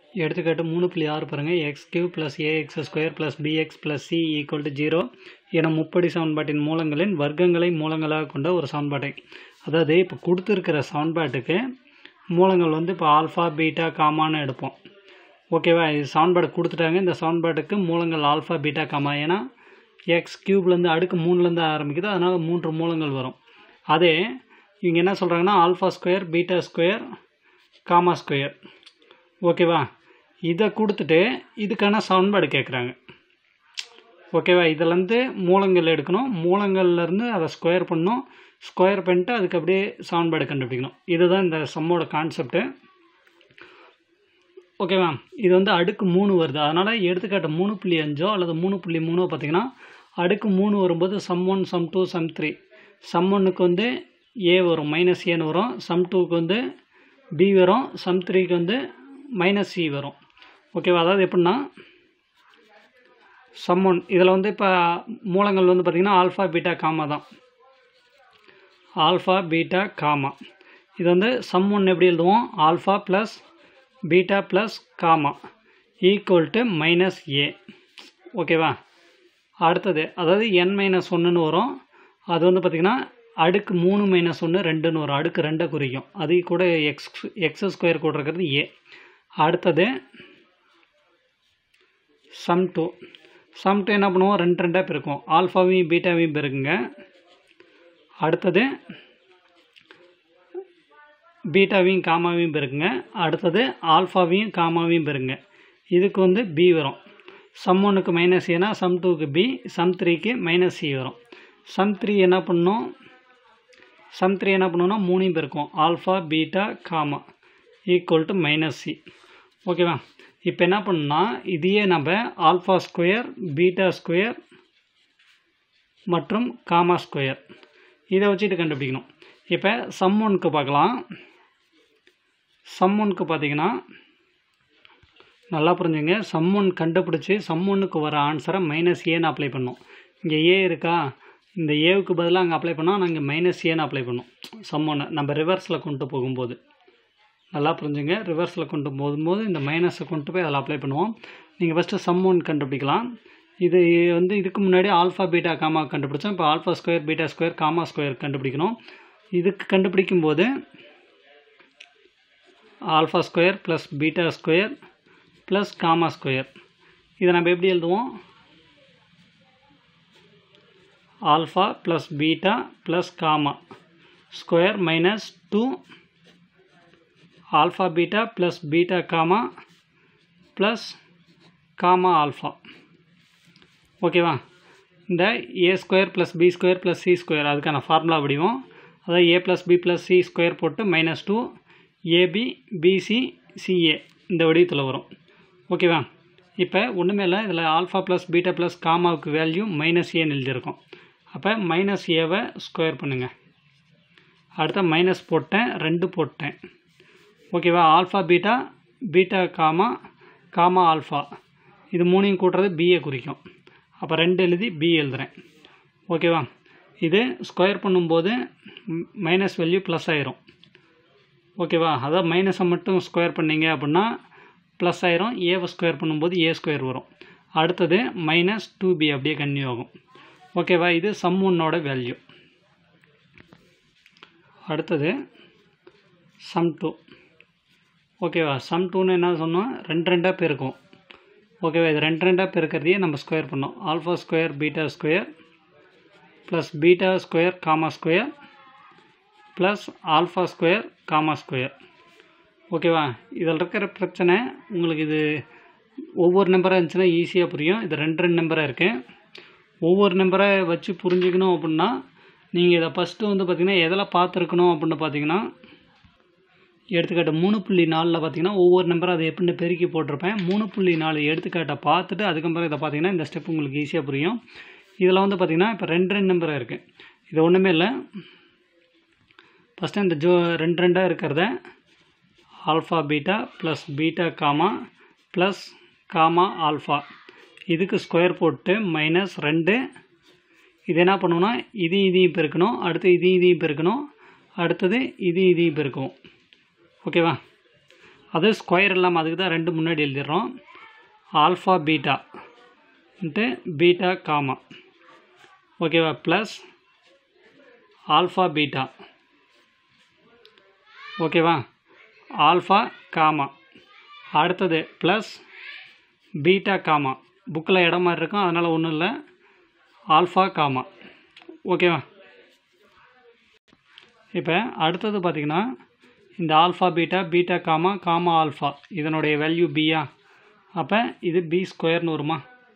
எடுத்துக்காட்டு மூணு புள்ளி ஆறு பாருங்கள் x cube plus a x square plus b x plus c equal to zero என முப்படி சமன்பாட்டின் மூலங்களின் வர்க்கங்களை மூலங்களாக கொண்ட ஒரு சமன்பாட்டை அதாவது இப்போ கொடுத்துருக்கிற சமன்பாட்டுக்கு மூலங்கள் வந்து இப்போ ஆல்ஃபா பீட்டா காமான்னு எடுப்போம் ஓகேவா இது சமன்பாடு கொடுத்துட்டாங்க இந்த சமன்பாட்டுக்கு மூலங்கள் ஆல்ஃபா பீட்டா காமா ஏன்னா எக்ஸ் கியூப்லேருந்து அடுக்கு மூணுலேருந்து ஆரம்பிக்குது அதனால் மூன்று மூலங்கள் வரும் அதே இவங்க என்ன சொல்கிறாங்கன்னா alpha square beta square gamma square ஓகேவா இதை கொடுத்துட்டு இதுக்கான சமன்பாடு கேட்குறாங்க ஓகேவா இதுலேருந்து மூலங்கள் எடுக்கணும் மூலங்கள்லேருந்து அதை ஸ்கொயர் பண்ணணும் ஸ்கொயர் பண்ணிட்டு அதுக்கு அப்படியே சமன்பாடு கண்டுபிடிக்கணும் இதுதான் இந்த சம்மோட கான்செப்ட்டு ஓகேவா இது வந்து அடுக்கு மூணு வருது அதனால் எடுத்துக்காட்ட மூணு புள்ளி அஞ்சோ அல்லது மூணு புள்ளி மூணோ பார்த்தீங்கன்னா அடுக்கு மூணு வரும்போது sum one sum two sum three sum ஒன்னுக்கு வந்து ஏ வரும் மைனஸ் ஏன்னு வரும் சம் டூக்கு வந்து பி வரும் சம் த்ரீக்கு வந்து மைனஸ் சி வரும் ஓகேவா அதாவது எப்படின்னா சம் ஒன் இதில் வந்து இப்போ மூலங்கள் வந்து பார்த்திங்கன்னா ஆல்ஃபா பீட்டா காமா தான் ஆல்ஃபா பீட்டா காமா இது வந்து சம் ஒன் எப்படி எழுதுவோம் alpha plus beta plus gamma equal to minus a ஓகேவா அடுத்தது அதாவது என் மைனஸ் ஒன்றுன்னு வரும் அது வந்து பார்த்திங்கன்னா அடுக்கு மூணு மைனஸ் ஒன்று ரெண்டுன்னு வரும் அடுக்கு ரெண்டை குறிக்கும் அது கூட எக்ஸ் எக்ஸ் ஸ்கொயர் கூட இருக்கிறது ஏ அடுத்தது சம் டூ சம் டூ என்ன பண்ணுவோம் ரெண்டு ரெண்டாக பிறக்கும் ஆல்ஃபாவையும் பீட்டாவையும் பிறகுங்க அடுத்தது பீட்டாவையும் காமாவையும் பெருக்குங்க அடுத்தது ஆல்ஃபாவையும் காமாவையும் பெருங்க இதுக்கு வந்து பி வரும் சம் ஒன்றுக்கு மைனஸ் ஏன்னா சம் டூக்கு பி சம் த்ரீக்கு மைனஸ் சி வரும் சம் த்ரீ என்ன பண்ணும் சம் த்ரீ என்ன பண்ணுன்னா மூணையும் பெருக்கும் alpha beta gamma equal to minus c ஓகேவா இப்போ என்ன பண்ணணும்னா இதையே நம்ம ஆல்ஃபா ஸ்கொயர் பீட்டா ஸ்கொயர் மற்றும் காமா ஸ்கொயர் இதை வச்சுட்டு கண்டுபிடிக்கணும் இப்போ சம் ஒன்க்கு பார்க்கலாம் சம் ஒன்க்கு பார்த்தீங்கன்னா நல்லா புரிஞ்சுங்க சம் ஒன் கண்டுபிடிச்சி சம் ஒன்னுக்கு வர ஆன்சரை மைனஸ் ஏன்னு அப்ளை பண்ணோம் இங்கே ஏ இருக்கா இந்த ஏவுக்கு பதிலாக அங்கே அப்ளை பண்ணால் நாங்கள் மைனஸ் ஏன்னு அப்ளை பண்ணோம் சம் ஒன்று நம்ம ரிவர்ஸில் கொண்டு போகும்போது நல்லா புரிஞ்சுங்க ரிவர்ஸில் கொண்டு போகும்போது இந்த மைனஸை கொண்டு போய் அதில் அப்ளை பண்ணுவோம் நீங்கள் ஃபஸ்ட்டு சம் ஒன் கண்டுபிடிக்கலாம் இது வந்து இதுக்கு முன்னாடி ஆல்ஃபா பீட்டா காமா கண்டுபிடிச்சோம் இப்போ alpha square beta square gamma square கண்டுபிடிக்கணும் இதுக்கு கண்டுபிடிக்கும் போது alpha square plus beta square plus gamma square இதை நம்ம எப்படி எழுதுவோம் alpha plus beta plus gamma square minus two alpha beta plus beta gamma plus gamma alpha ஓகேவா இந்த a square plus b square plus c square அதுக்கான formula வடிவம் அதாவது a plus b plus c square போட்டு minus two a b b c c a இந்த வடிவத்தில் வரும் ஓகேவா இப்போ ஒன்றுமே இல்லை இதில் ஆல்ஃபா ப்ளஸ் பீட்டா ப்ளஸ் காமாவுக்கு வேல்யூ மைனஸ் ஏன்னு எழுதியிருக்கோம் அப்போ மைனஸ் ஏவை ஸ்கொயர் பண்ணுங்கள் அடுத்த மைனஸ் போட்டேன் ரெண்டு போட்டேன் ஓகேவா alpha beta beta gamma gamma alpha இது மூணையும் கூட்டுறது பிஏ குறிக்கும் அப்போ ரெண்டு எழுதி பி எழுதுகிறேன் ஓகேவா இது ஸ்கொயர் பண்ணும்போது மைனஸ் வேல்யூ ப்ளஸ் ஆயிரும் ஓகேவா அதான் மைனஸை மட்டும் ஸ்கொயர் பண்ணிங்க அப்படின்னா ப்ளஸ் ஆயிரும் ஏவை ஸ்கொயர் பண்ணும்போது ஏ ஸ்கொயர் வரும் அடுத்தது மைனஸ் டூ பி அப்படியே கன்னியூ ஆகும் ஓகேவா இது சம் ஒன்னோட வேல்யூ அடுத்தது சம் டூ ஓகேவா சம் டூன்னு என்ன சொன்னோம் ரெண்டு ரெண்டாக பெருக்கும் ஓகேவா இது ரெண்டு ரெண்டாக பெருக்கிறதையே நம்ம ஸ்கொயர் பண்ணோம் alpha square beta square plus beta square gamma square plus alpha square gamma square ஓகேவா இதில் இருக்கிற பிரச்சனை உங்களுக்கு இது ஒவ்வொரு நம்பராக இருந்துச்சுன்னா ஈஸியாக புரியும் இது ரெண்டு ரெண்டு நம்பராக இருக்குது ஒவ்வொரு நம்பரை வச்சு புரிஞ்சுக்கணும் அப்படின்னா நீங்கள் இதை ஃபஸ்ட்டு வந்து பார்த்திங்கன்னா எதில் பார்த்துருக்கணும் அப்படின்னு பார்த்தீங்கன்னா எடுத்துக்காட்டு மூணு புள்ளி நாலில் பார்த்தீங்கன்னா ஒவ்வொரு நம்பரும் அதை எப்படின்னு பெருக்கி போட்டிருப்பேன் மூணு புள்ளி நாலு எடுத்துக்காட்டை பார்த்துட்டு அதுக்கப்புறம் இதை பார்த்தீங்கன்னா இந்த ஸ்டெப் உங்களுக்கு ஈஸியாக புரியும் இதில் வந்து பார்த்திங்கன்னா இப்போ ரெண்டு ரெண்டு நம்பராக இருக்குது இது ஒன்றுமே இல்லை ஃபஸ்ட்டு இந்த ஜோ ரெண்டு ரெண்டாக இருக்கிறத alpha beta plus beta gamma plus gamma alpha இதுக்கு ஸ்கொயர் போட்டு மைனஸ் ரெண்டு இது என்ன பண்ணுவோம்னா இது இதையும் பெருக்கணும் அடுத்து இது இதையும் பெருக்கணும் அடுத்தது இது இதையும் பெருக்குவோம் ஓகேவா அது ஸ்கொயர் இல்லாமல் அதுக்கு தான் ரெண்டு முன்னாடி எழுதிடுறோம் alpha beta into beta gamma ஓகேவா ப்ளஸ் ஆல்ஃபா பீட்டா ஓகேவா ஆல்ஃபா காமா அடுத்தது ப்ளஸ் பீட்டா காமா புக்கில் இடம் மாதிரி இருக்கும் அதனால் ஒன்றும் இல்லை ஆல்ஃபா காமா ஓகேவா இப்போ அடுத்தது பார்த்திங்கன்னா இந்த alpha beta beta gamma gamma alpha இதனுடைய வேல்யூ பியா அப்போ இது பி ஸ்கொயர்னு வருமா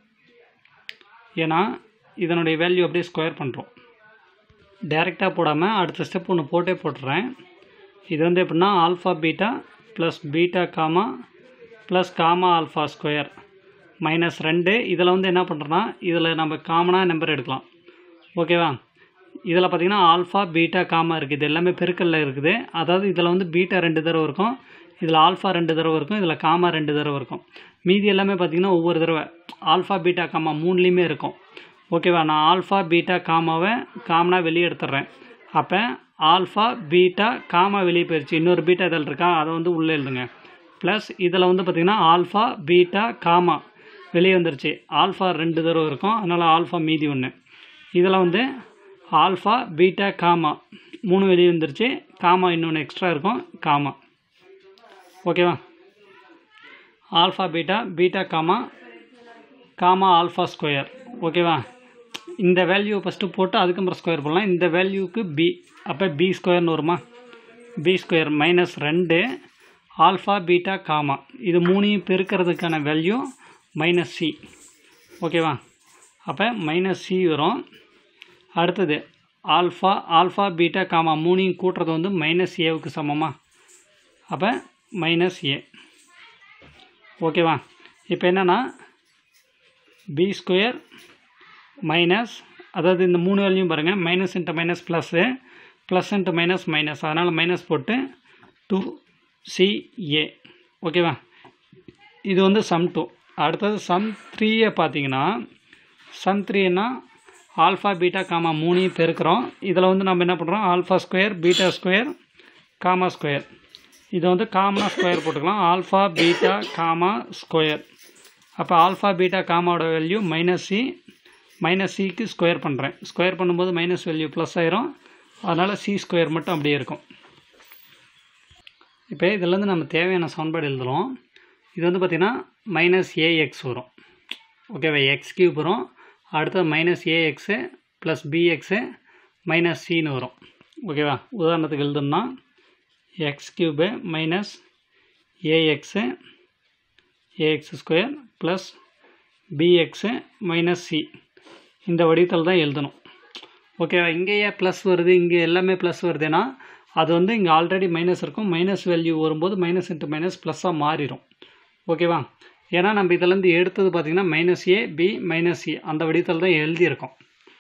ஏன்னா இதனுடைய வேல்யூ அப்படியே ஸ்கொயர் பண்ணுறோம் டைரெக்டாக போடாமல் அடுத்த ஸ்டெப் ஒன்று போட்டே போட்டுறேன் இது வந்து எப்படின்னா alpha beta plus beta gamma plus gamma alpha square minus ரெண்டு இதில் வந்து என்ன பண்ணுறோன்னா இதில் நம்ம காமனாக நம்பர் எடுக்கலாம் ஓகேவா இதில் பார்த்தீங்கன்னா ஆல்ஃபா பீட்டா காமா இருக்குது இது எல்லாமே பெருக்கல்ல இருக்குது அதாவது இதில் வந்து பீட்டா ரெண்டு தடவை இருக்கும் இதில் ஆல்ஃபா ரெண்டு தடவை இருக்கும் இதில் காமா ரெண்டு தடவை இருக்கும் மீதி எல்லாமே பார்த்தீங்கன்னா ஒவ்வொரு தடவை ஆல்ஃபா பீட்டா காமா மூணுலேயுமே இருக்கும் ஓகேவா நான் ஆல்ஃபா பீட்டா காமாவை காமனாக வெளியே எடுத்துட்றேன் அப்போ ஆல்ஃபா பீட்டா காமா வெளியே போயிடுச்சு இன்னொரு பீட்டா இதில் இருக்கா அதை வந்து உள்ளே எழுதுங்க ப்ளஸ் இதில் வந்து பார்த்திங்கன்னா ஆல்ஃபா பீட்டா காமா வெளியே வந்துருச்சு ஆல்ஃபா ரெண்டு தடவை இருக்கும் அதனால் ஆல்ஃபா மீதி ஒன்று இதில் வந்து ஆல்ஃபா பீட்டா காமா மூணு வெளியே வந்துருச்சு காமா இன்னொன்று எக்ஸ்ட்ரா இருக்கும் காமா ஓகேவா alpha beta beta gamma gamma alpha square ஓகேவா இந்த வேல்யூ ஃபஸ்ட்டு போட்டு அதுக்கப்புறம் ஸ்கொயர் போடலாம் இந்த வேல்யூக்கு பி அப்போ பி ஸ்கொயர்னு வருமா பி ஸ்கொயர் மைனஸ் ரெண்டு ஆல்ஃபா பீட்டா காமா இது மூணையும் பெருக்கிறதுக்கான வேல்யூ மைனஸ் சி ஓகேவா அப்போ மைனஸ் சி வரும் அடுத்தது ஆல்ஃபா ஆல்ஃபா பீட்டா காமா மூணையும் கூட்டுறது வந்து மைனஸ் ஏவுக்கு சமமா அப்போ மைனஸ் ஏ ஓகேவா இப்போ என்னென்னா பி ஸ்கொயர் மைனஸ் அதாவது இந்த மூணு வேல்யூம் பாருங்கள் minus into minus plus plus into minus minus அதனால் மைனஸ் போட்டு டூ சிஏ ஓகேவா இது வந்து சம் டூ அடுத்தது சம் த்ரீயை பார்த்தீங்கன்னா சம் த்ரீனா ஆல்ஃபா பீட்டா காமா மூணையும் பெருக்கிறோம் இதில் வந்து நம்ம என்ன பண்ணுறோம் alpha square beta square gamma square இதை வந்து காமனாக ஸ்கொயர் போட்டுக்கலாம் ஆல்ஃபா பீட்டா காமா ஸ்கொயர் அப்போ ஆல்ஃபா பீட்டா காமாவோட வேல்யூ மைனஸ் சி மைனஸ் சிக்கு ஸ்கொயர் பண்ணுறேன் ஸ்கொயர் பண்ணும்போது மைனஸ் வேல்யூ ப்ளஸ் ஆயிரும் அதனால் சி ஸ்கொயர் மட்டும் அப்படியே இருக்கும் இப்போ இதுலேருந்து நம்ம தேவையான சமன்பாடு எழுதலாம் இது வந்து பார்த்திங்கன்னா மைனஸ் ஏஎக்ஸ் வரும் ஓகேவா எக்ஸ் கியூப் வரும் அடுத்தது minus a x plus b x minus சின்னு வரும் ஓகேவா உதாரணத்துக்கு எழுதணும்னா x cube minus a x a x square plus b x minus c இந்த வடிவத்தில் தான் எழுதணும் ஓகேவா இங்கேயே ப்ளஸ் வருது இங்கே எல்லாமே ப்ளஸ் வருதுன்னா அது வந்து இங்கே ஆல்ரெடி மைனஸ் இருக்கும் மைனஸ் வேல்யூ வரும்போது மைனஸ் இன்ட்டு மைனஸ் ப்ளஸ்ஸாக மாறிடும் ஓகேவா ஏன்னா நம்ம இதிலேருந்து எடுத்தது பார்த்திங்கன்னா minus a b minus c அந்த வடிவத்தில் தான் எழுதியிருக்கோம்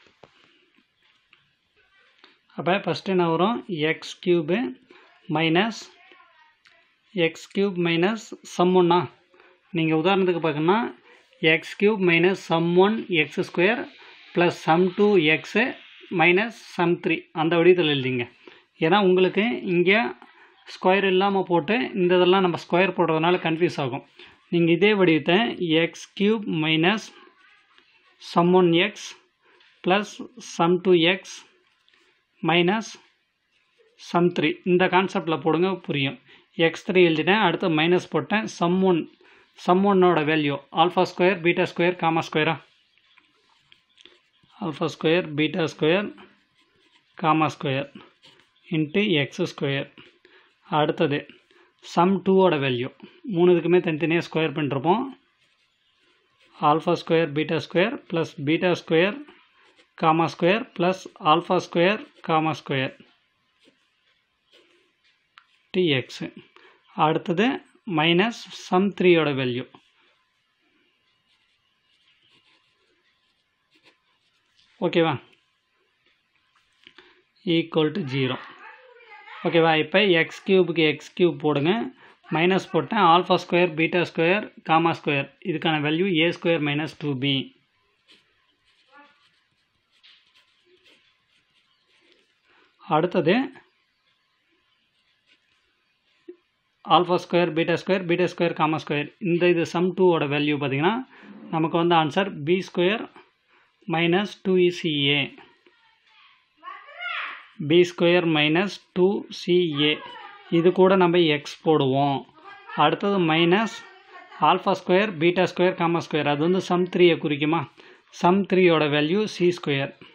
அப்போ ஃபஸ்ட்டு என்ன வரும் x cube minus x cube minus sum ஒன்னா நீங்கள் உதாரணத்துக்கு பார்க்கணுன்னா x cube minus sum one x square plus sum two x minus sum three அந்த வடிவத்தில் எழுதிங்க ஏன்னா உங்களுக்கு இங்கே ஸ்கொயர் இல்லாமல் போட்டு இந்த இதெல்லாம் நம்ம ஸ்கொயர் போடுறதுனால கன்ஃபியூஸ் ஆகும் நீங்கள் இதே வடிவத்தை x cube minus sum one x plus sum two x minus sum three இந்த கான்செப்டில் போடுங்க புரியும் எக்ஸ் த்ரீ எழுதிட்டேன் அடுத்து மைனஸ் போட்டேன் சம் ஒன் சம் ஒன்னோட value alpha square beta square gamma ஸ்கொயரா alpha square beta square gamma square into x square அடுத்தது சம் டூவோட வேல்யூ மூணு இதுக்குமே தனித்தனியாக ஸ்கொயர் பண்ணிருப்போம் alpha square beta square plus beta square gamma square plus alpha square gamma square d x அடுத்தது minus sum த்ரீயோட value ஓகேவா ஈக்குவல் டு ஜீரோ ஓகேவா இப்போ எக்ஸ் கியூபுக்கு எக்ஸ் கியூப் போடுங்க மைனஸ் போட்டேன் alpha square beta square gamma square இதுக்கான value a square minus two b அடுத்தது alpha square beta square beta square gamma square இந்த இது சம் டூவோட வேல்யூ பார்த்தீங்கன்னா நமக்கு வந்து answer b square minus two e c a b square minus two c a இது கூட நம்ம எக்ஸ் போடுவோம் அடுத்தது minus alpha square beta square gamma square அது வந்து சம் த்ரீயை குறிக்குமா சம் த்ரீயோட வேல்யூ சி ஸ்கொயர்